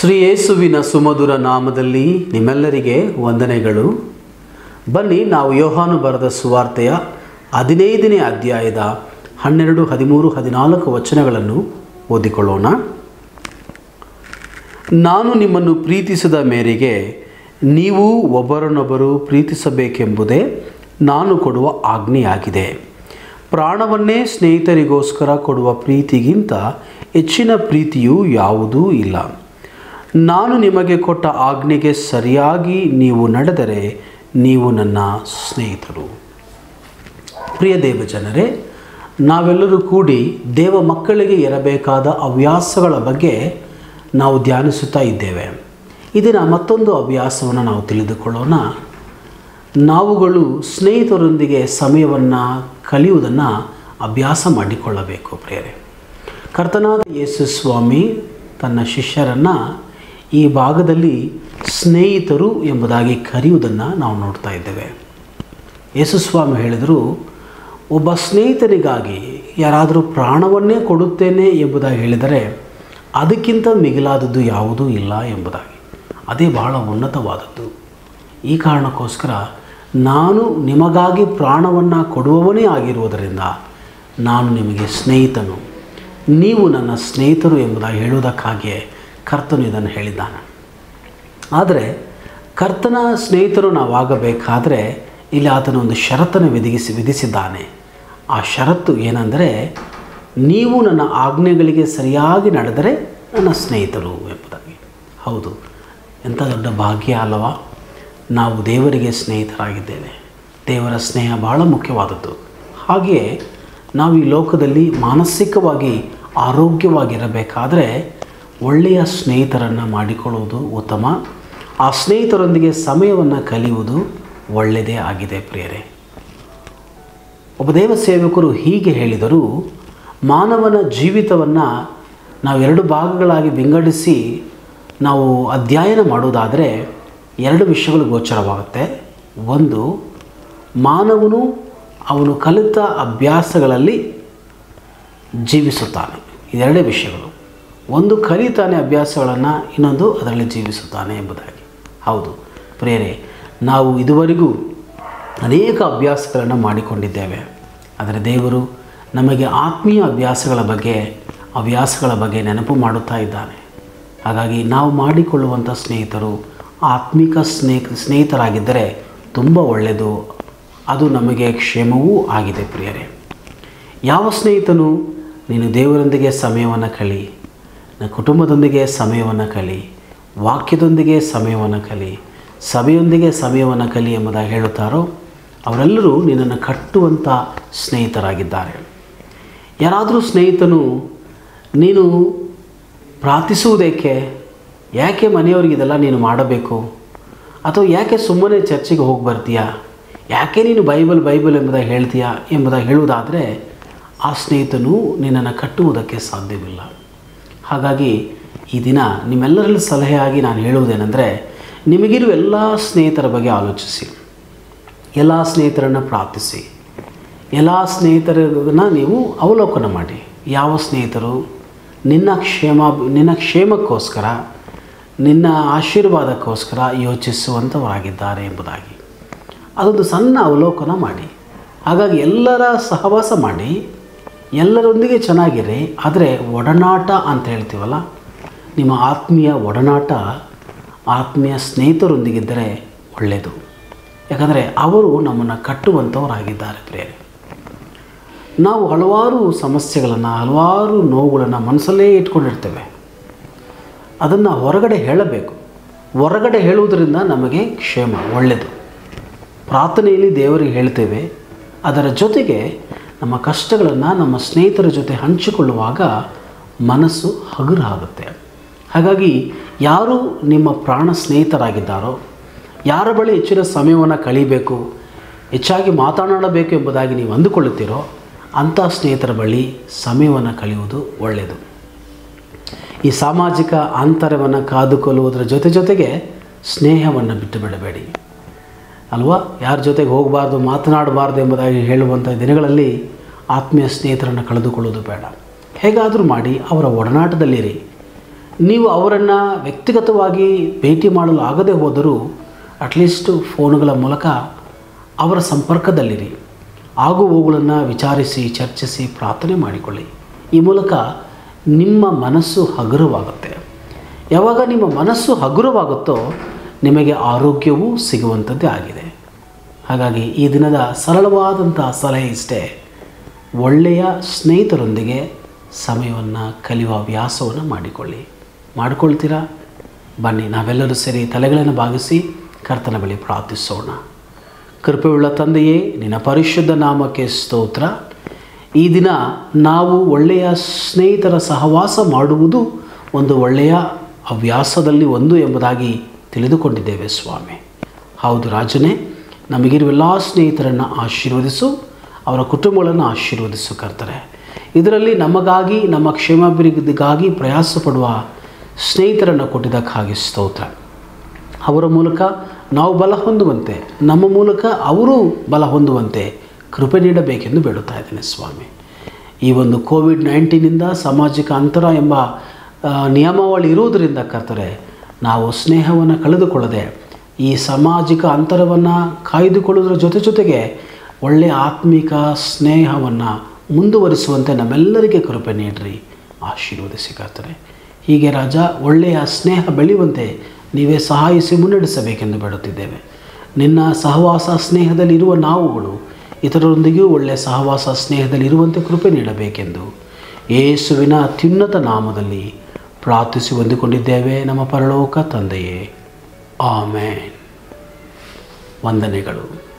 ಶ್ರೀ ಯೇಸುವಿನ ಸುಮಧುರ ನಾಮದಲ್ಲಿ ನಿಮ್ಮೆಲ್ಲರಿಗೆ ವಂದನೆಗಳು ಬನ್ನಿ ನಾವು ಯೋಹಾನು ಬರೆದ ಸುವಾರ್ತೆಯ ಹದಿನೈದನೇ ಅಧ್ಯಾಯದ ಹನ್ನೆರಡು ಹದಿಮೂರು ಹದಿನಾಲ್ಕು ವಚನಗಳನ್ನು ಓದಿಕೊಳ್ಳೋಣ ನಾನು ನಿಮ್ಮನ್ನು ಪ್ರೀತಿಸಿದ ಮೇರೆಗೆ ನೀವು ಒಬ್ಬರನ್ನೊಬ್ಬರು ಪ್ರೀತಿಸಬೇಕೆಂಬುದೇ ನಾನು ಕೊಡುವ ಆಜ್ಞೆಯಾಗಿದೆ ಪ್ರಾಣವನ್ನೇ ಸ್ನೇಹಿತರಿಗೋಸ್ಕರ ಕೊಡುವ ಪ್ರೀತಿಗಿಂತ ಹೆಚ್ಚಿನ ಪ್ರೀತಿಯೂ ಯಾವುದೂ ಇಲ್ಲ ನಾನು ನಿಮಗೆ ಕೊಟ್ಟ ಆಜ್ಞೆಗೆ ಸರಿಯಾಗಿ ನೀವು ನಡೆದರೆ ನೀವು ನನ್ನ ಸ್ನೇಹಿತರು ಪ್ರಿಯ ದೇವ ಜನರೇ ನಾವೆಲ್ಲರೂ ಕೂಡಿ ದೇವ ಮಕ್ಕಳಿಗೆ ಇರಬೇಕಾದ ಹವ್ಯಾಸಗಳ ಬಗ್ಗೆ ನಾವು ಧ್ಯಾನಿಸುತ್ತಾ ಇದ್ದೇವೆ ಇದರ ಮತ್ತೊಂದು ಹವ್ಯಾಸವನ್ನು ನಾವು ತಿಳಿದುಕೊಳ್ಳೋಣ ನಾವುಗಳು ಸ್ನೇಹಿತರೊಂದಿಗೆ ಸಮಯವನ್ನು ಕಲಿಯುವುದನ್ನು ಅಭ್ಯಾಸ ಮಾಡಿಕೊಳ್ಳಬೇಕು ಪ್ರಿಯರೇ ಕರ್ತನಾದ ಯೇಸು ಸ್ವಾಮಿ ತನ್ನ ಶಿಷ್ಯರನ್ನು ಈ ಭಾಗದಲ್ಲಿ ಸ್ನೇಹಿತರು ಎಂಬುದಾಗಿ ಕರೆಯುವುದನ್ನು ನಾವು ನೋಡ್ತಾ ಇದ್ದೇವೆ ಯೇಸುಸ್ವಾಮಿ ಹೇಳಿದರು ಒಬ್ಬ ಸ್ನೇಹಿತನಿಗಾಗಿ ಯಾರಾದರೂ ಪ್ರಾಣವನ್ನೇ ಕೊಡುತ್ತೇನೆ ಎಂಬುದಾಗಿ ಹೇಳಿದರೆ ಅದಕ್ಕಿಂತ ಮಿಗಿಲಾದದ್ದು ಯಾವುದೂ ಇಲ್ಲ ಎಂಬುದಾಗಿ ಅದೇ ಬಹಳ ಉನ್ನತವಾದದ್ದು ಈ ಕಾರಣಕ್ಕೋಸ್ಕರ ನಾನು ನಿಮಗಾಗಿ ಪ್ರಾಣವನ್ನು ಕೊಡುವವನೇ ಆಗಿರುವುದರಿಂದ ನಾನು ನಿಮಗೆ ಸ್ನೇಹಿತನು ನೀವು ನನ್ನ ಸ್ನೇಹಿತರು ಎಂಬುದಾಗಿ ಹೇಳುವುದಕ್ಕಾಗಿಯೇ ಕರ್ತನು ಇದನ್ನು ಹೇಳಿದ್ದಾನೆ ಆದರೆ ಕರ್ತನ ಸ್ನೇಹಿತರು ನಾವಾಗಬೇಕಾದರೆ ಇಲ್ಲಿ ಆತನ ಒಂದು ಷರತ್ತನ್ನು ವಿಧಿಸಿ ವಿಧಿಸಿದ್ದಾನೆ ಆ ಷರತ್ತು ಏನೆಂದರೆ ನೀವು ನನ್ನ ಆಜ್ಞೆಗಳಿಗೆ ಸರಿಯಾಗಿ ನಡೆದರೆ ನನ್ನ ಸ್ನೇಹಿತರು ಎಂಬುದಾಗಿ ಹೌದು ಎಂಥ ದೊಡ್ಡ ಭಾಗ್ಯ ಅಲ್ಲವಾ ನಾವು ದೇವರಿಗೆ ಸ್ನೇಹಿತರಾಗಿದ್ದೇವೆ ದೇವರ ಸ್ನೇಹ ಬಹಳ ಮುಖ್ಯವಾದದ್ದು ಹಾಗೆಯೇ ನಾವು ಈ ಲೋಕದಲ್ಲಿ ಮಾನಸಿಕವಾಗಿ ಆರೋಗ್ಯವಾಗಿರಬೇಕಾದರೆ ಒಳ್ಳೆಯ ಸ್ನೇಹಿತರನ್ನು ಮಾಡಿಕೊಳ್ಳುವುದು ಉತ್ತಮ ಆ ಸ್ನೇಹಿತರೊಂದಿಗೆ ಸಮಯವನ್ನು ಕಲಿಯುವುದು ಒಳ್ಳೆಯದೇ ಆಗಿದೆ ಪ್ರಿಯರೇ ಒಬ್ಬ ದೇವ ಸೇವಕರು ಹೀಗೆ ಹೇಳಿದರು ಮಾನವನ ಜೀವಿತವನ್ನು ನಾವು ಎರಡು ಭಾಗಗಳಾಗಿ ವಿಂಗಡಿಸಿ ನಾವು ಅಧ್ಯಯನ ಮಾಡುವುದಾದರೆ ಎರಡು ವಿಷಯಗಳು ಗೋಚರವಾಗುತ್ತೆ ಒಂದು ಮಾನವನು ಅವನು ಕಲಿತ ಅಭ್ಯಾಸಗಳಲ್ಲಿ ಜೀವಿಸುತ್ತಾನೆ ಇದೆರಡೇ ವಿಷಯಗಳು ಒಂದು ಕಲಿತಾನೆ ಅಭ್ಯಾಸಗಳನ್ನು ಇನ್ನೊಂದು ಅದರಲ್ಲಿ ಜೀವಿಸುತ್ತಾನೆ ಎಂಬುದಾಗಿ ಹೌದು ಪ್ರೇರೆ ನಾವು ಇದುವರೆಗೂ ಅನೇಕ ಅಭ್ಯಾಸಗಳನ್ನು ಮಾಡಿಕೊಂಡಿದ್ದೇವೆ ಆದರೆ ದೇವರು ನಮಗೆ ಆತ್ಮೀಯ ಅಭ್ಯಾಸಗಳ ಬಗ್ಗೆ ಹವ್ಯಾಸಗಳ ಬಗ್ಗೆ ನೆನಪು ಮಾಡುತ್ತಾ ಇದ್ದಾನೆ ಹಾಗಾಗಿ ನಾವು ಮಾಡಿಕೊಳ್ಳುವಂಥ ಸ್ನೇಹಿತರು ಆತ್ಮಿಕ ಸ್ನೇಹ ಸ್ನೇಹಿತರಾಗಿದ್ದರೆ ತುಂಬ ಒಳ್ಳೆಯದು ಅದು ನಮಗೆ ಕ್ಷೇಮವೂ ಆಗಿದೆ ಪ್ರಿಯರೇ ಯಾವ ಸ್ನೇಹಿತನು ನೀನು ದೇವರೊಂದಿಗೆ ಸಮಯವನ್ನು ಕಳಿ ನಿನ್ನ ಕುಟುಂಬದೊಂದಿಗೆ ಸಮಯವನ್ನು ಕಲಿ ವಾಕ್ಯದೊಂದಿಗೆ ಸಮಯವನ್ನು ಕಲಿ ಸಭೆಯೊಂದಿಗೆ ಸಮಯವನ್ನು ಕಲಿ ಎಂಬುದಾಗಿ ಹೇಳುತ್ತಾರೋ ಅವರೆಲ್ಲರೂ ನಿನ್ನನ್ನು ಕಟ್ಟುವಂಥ ಸ್ನೇಹಿತರಾಗಿದ್ದಾರೆ ಯಾರಾದರೂ ಸ್ನೇಹಿತನು ನೀನು ಪ್ರಾರ್ಥಿಸುವುದೇಕೆ ಯಾಕೆ ಮನೆಯವರಿಗೆ ಇದೆಲ್ಲ ನೀನು ಮಾಡಬೇಕು ಅಥವಾ ಯಾಕೆ ಸುಮ್ಮನೆ ಚರ್ಚೆಗೆ ಹೋಗಿ ಬರ್ತೀಯಾ ಯಾಕೆ ನೀನು ಬೈಬಲ್ ಬೈಬಲ್ ಎಂಬುದಾಗಿ ಹೇಳ್ತೀಯಾ ಎಂಬುದಾಗಿ ಹೇಳುವುದಾದರೆ ಆ ಸ್ನೇಹಿತನು ನಿನ್ನನ್ನು ಕಟ್ಟುವುದಕ್ಕೆ ಸಾಧ್ಯವಿಲ್ಲ ಹಾಗಾಗಿ ಈ ದಿನ ನಿಮ್ಮೆಲ್ಲರಲ್ಲಿ ಸಲಹೆಯಾಗಿ ನಾನು ಹೇಳುವುದೇನೆಂದರೆ ನಿಮಗಿರುವ ಎಲ್ಲ ಸ್ನೇಹಿತರ ಬಗ್ಗೆ ಆಲೋಚಿಸಿ ಎಲ್ಲ ಸ್ನೇಹಿತರನ್ನು ಪ್ರಾರ್ಥಿಸಿ ಎಲ್ಲ ಸ್ನೇಹಿತರನ್ನ ನೀವು ಅವಲೋಕನ ಮಾಡಿ ಯಾವ ಸ್ನೇಹಿತರು ನಿನ್ನ ಕ್ಷೇಮ ನಿನ್ನ ಕ್ಷೇಮಕ್ಕೋಸ್ಕರ ನಿನ್ನ ಆಶೀರ್ವಾದಕ್ಕೋಸ್ಕರ ಯೋಚಿಸುವಂಥವರಾಗಿದ್ದಾರೆ ಎಂಬುದಾಗಿ ಅದೊಂದು ಸಣ್ಣ ಅವಲೋಕನ ಮಾಡಿ ಹಾಗಾಗಿ ಎಲ್ಲರ ಸಹವಾಸ ಮಾಡಿ ಎಲ್ಲರೊಂದಿಗೆ ಚೆನ್ನಾಗಿರಿ ಆದರೆ ಒಡನಾಟ ಅಂತ ಹೇಳ್ತೀವಲ್ಲ ನಿಮ್ಮ ಆತ್ಮೀಯ ಒಡನಾಟ ಆತ್ಮೀಯ ಸ್ನೇಹಿತರೊಂದಿಗಿದ್ದರೆ ಒಳ್ಳೆಯದು ಯಾಕಂದರೆ ಅವರು ನಮ್ಮನ್ನು ಕಟ್ಟುವಂಥವರಾಗಿದ್ದಾರೆ ಪ್ರಿಯರೇ ನಾವು ಹಲವಾರು ಸಮಸ್ಯೆಗಳನ್ನು ಹಲವಾರು ನೋವುಗಳನ್ನು ಮನಸ್ಸಲ್ಲೇ ಇಟ್ಕೊಂಡಿರ್ತೇವೆ ಅದನ್ನು ಹೊರಗಡೆ ಹೇಳಬೇಕು ಹೊರಗಡೆ ಹೇಳುವುದರಿಂದ ನಮಗೆ ಕ್ಷೇಮ ಒಳ್ಳೆಯದು ಪ್ರಾರ್ಥನೆಯಲ್ಲಿ ದೇವರಿಗೆ ಹೇಳ್ತೇವೆ ಅದರ ಜೊತೆಗೆ ನಮ್ಮ ಕಷ್ಟಗಳನ್ನು ನಮ್ಮ ಸ್ನೇಹಿತರ ಜೊತೆ ಹಂಚಿಕೊಳ್ಳುವಾಗ ಮನಸ್ಸು ಹಗುರ ಆಗುತ್ತೆ ಹಾಗಾಗಿ ಯಾರು ನಿಮ್ಮ ಪ್ರಾಣ ಸ್ನೇಹಿತರಾಗಿದ್ದಾರೋ ಯಾರ ಬಳಿ ಹೆಚ್ಚಿನ ಸಮಯವನ್ನು ಕಳಿಬೇಕು ಹೆಚ್ಚಾಗಿ ಮಾತನಾಡಬೇಕು ಎಂಬುದಾಗಿ ನೀವು ಅಂದುಕೊಳ್ಳುತ್ತೀರೋ ಅಂಥ ಸ್ನೇಹಿತರ ಬಳಿ ಸಮಯವನ್ನು ಕಳೆಯುವುದು ಒಳ್ಳೆಯದು ಈ ಸಾಮಾಜಿಕ ಅಂತರವನ್ನು ಕಾದುಕೊಳ್ಳುವುದರ ಜೊತೆ ಜೊತೆಗೆ ಸ್ನೇಹವನ್ನು ಬಿಟ್ಟು ಬಿಡಬೇಡಿ ಅಲ್ವಾ ಯಾರ ಜೊತೆಗೆ ಹೋಗಬಾರ್ದು ಮಾತನಾಡಬಾರ್ದು ಎಂಬುದಾಗಿ ಹೇಳುವಂಥ ದಿನಗಳಲ್ಲಿ ಆತ್ಮೀಯ ಸ್ನೇಹಿತರನ್ನು ಕಳೆದುಕೊಳ್ಳೋದು ಬೇಡ ಹೇಗಾದರೂ ಮಾಡಿ ಅವರ ಒಡನಾಟದಲ್ಲಿರಿ ನೀವು ಅವರನ್ನು ವ್ಯಕ್ತಿಗತವಾಗಿ ಭೇಟಿ ಮಾಡಲು ಆಗದೆ ಹೋದರೂ ಅಟ್ಲೀಸ್ಟ್ ಫೋನುಗಳ ಮೂಲಕ ಅವರ ಸಂಪರ್ಕದಲ್ಲಿರಿ ಆಗು ಹೋಗುಗಳನ್ನು ವಿಚಾರಿಸಿ ಚರ್ಚಿಸಿ ಪ್ರಾರ್ಥನೆ ಮಾಡಿಕೊಳ್ಳಿ ಈ ಮೂಲಕ ನಿಮ್ಮ ಮನಸ್ಸು ಹಗುರವಾಗುತ್ತೆ ಯಾವಾಗ ನಿಮ್ಮ ಮನಸ್ಸು ಹಗುರವಾಗುತ್ತೋ ನಿಮಗೆ ಆರೋಗ್ಯವೂ ಸಿಗುವಂಥದ್ದೇ ಆಗಿದೆ ಹಾಗಾಗಿ ಈ ದಿನದ ಸರಳವಾದಂಥ ಸಲಹೆ ಇಷ್ಟೇ ಒಳ್ಳೆಯ ಸ್ನೇಹಿತರೊಂದಿಗೆ ಸಮಯವನ್ನು ಕಲಿಯುವ ಹವ್ಯಾಸವನ್ನು ಮಾಡಿಕೊಳ್ಳಿ ಮಾಡಿಕೊಳ್ತೀರಾ ಬನ್ನಿ ನಾವೆಲ್ಲರೂ ಸೇರಿ ತಲೆಗಳನ್ನು ಭಾಗಿಸಿ ಕರ್ತನ ಬಳಿ ಪ್ರಾರ್ಥಿಸೋಣ ಕೃಪೆಯುಳ್ಳ ತಂದೆಯೇ ನಿನ್ನ ಪರಿಶುದ್ಧ ನಾಮಕ್ಕೆ ಸ್ತೋತ್ರ ಈ ದಿನ ನಾವು ಒಳ್ಳೆಯ ಸ್ನೇಹಿತರ ಸಹವಾಸ ಮಾಡುವುದು ಒಂದು ಒಳ್ಳೆಯ ಹವ್ಯಾಸದಲ್ಲಿ ಒಂದು ಎಂಬುದಾಗಿ ತಿಳಿದುಕೊಂಡಿದ್ದೇವೆ ಸ್ವಾಮಿ ಹೌದು ರಾಜನೇ ನಮಗಿರುವ ಎಲ್ಲ ಸ್ನೇಹಿತರನ್ನು ಆಶೀರ್ವದಿಸು ಅವರ ಕುಟುಂಬಗಳನ್ನು ಆಶೀರ್ವದಿಸು ಕರ್ತಾರೆ ಇದರಲ್ಲಿ ನಮಗಾಗಿ ನಮ್ಮ ಕ್ಷೇಮಾಭಿವೃದ್ಧಿಗಾಗಿ ಪ್ರಯಾಸ ಪಡುವ ಸ್ನೇಹಿತರನ್ನು ಕೊಟ್ಟಿದ್ದಕ್ಕಾಗಿ ಸ್ತೋತ್ರ ಅವರ ಮೂಲಕ ನಾವು ಬಲ ಹೊಂದುವಂತೆ ನಮ್ಮ ಮೂಲಕ ಅವರು ಬಲ ಹೊಂದುವಂತೆ ಕೃಪೆ ನೀಡಬೇಕೆಂದು ಬೇಡುತ್ತಾ ಇದ್ದೇನೆ ಸ್ವಾಮಿ ಈ ಒಂದು ಕೋವಿಡ್ ನೈನ್ಟೀನಿಂದ ಸಾಮಾಜಿಕ ಅಂತರ ಎಂಬ ಆ, ನಿಯಮಾವಳಿ ಇರುವುದರಿಂದ ಕರ್ತರೆ ನಾವು ಸ್ನೇಹವನ್ನು ಕಳೆದುಕೊಳ್ಳದೆ ಈ ಸಾಮಾಜಿಕ ಅಂತರವನ್ನು ಕಾಯ್ದುಕೊಳ್ಳುವುದರ ಜೊತೆ ಜೊತೆಗೆ ಒಳ್ಳೆಯ ಆತ್ಮಿಕ ಸ್ನೇಹವನ್ನು ಮುಂದುವರಿಸುವಂತೆ ನಮ್ಮೆಲ್ಲರಿಗೆ ಕೃಪೆ ನೀಡ್ರಿ ಆಶೀರ್ವದಿಸಿ ಕರ್ತರೆ ಹೀಗೆ ರಾಜ ಒಳ್ಳೆಯ ಸ್ನೇಹ ಬೆಳೆಯುವಂತೆ ನೀವೇ ಸಹಾಯಿಸಿ ಮುನ್ನಡೆಸಬೇಕೆಂದು ಬೇಡುತ್ತಿದ್ದೇವೆ ನಿನ್ನ ಸಹವಾಸ ಸ್ನೇಹದಲ್ಲಿರುವ ನಾವುಗಳು ಇತರರೊಂದಿಗೂ ಒಳ್ಳೆಯ ಸಹವಾಸ ಸ್ನೇಹದಲ್ಲಿ ಇರುವಂತೆ ಕೃಪೆ ನೀಡಬೇಕೆಂದು ಯೇಸುವಿನ ಅತ್ಯುನ್ನತ ನಾಮದಲ್ಲಿ ಪ್ರಾರ್ಥಿಸಿ ಹೊಂದಿಕೊಂಡಿದ್ದೇವೆ ನಮ್ಮ ಪರಲೋಕ ತಂದೆಯೇ ಆಮೇನ್ ವಂದನೆಗಳು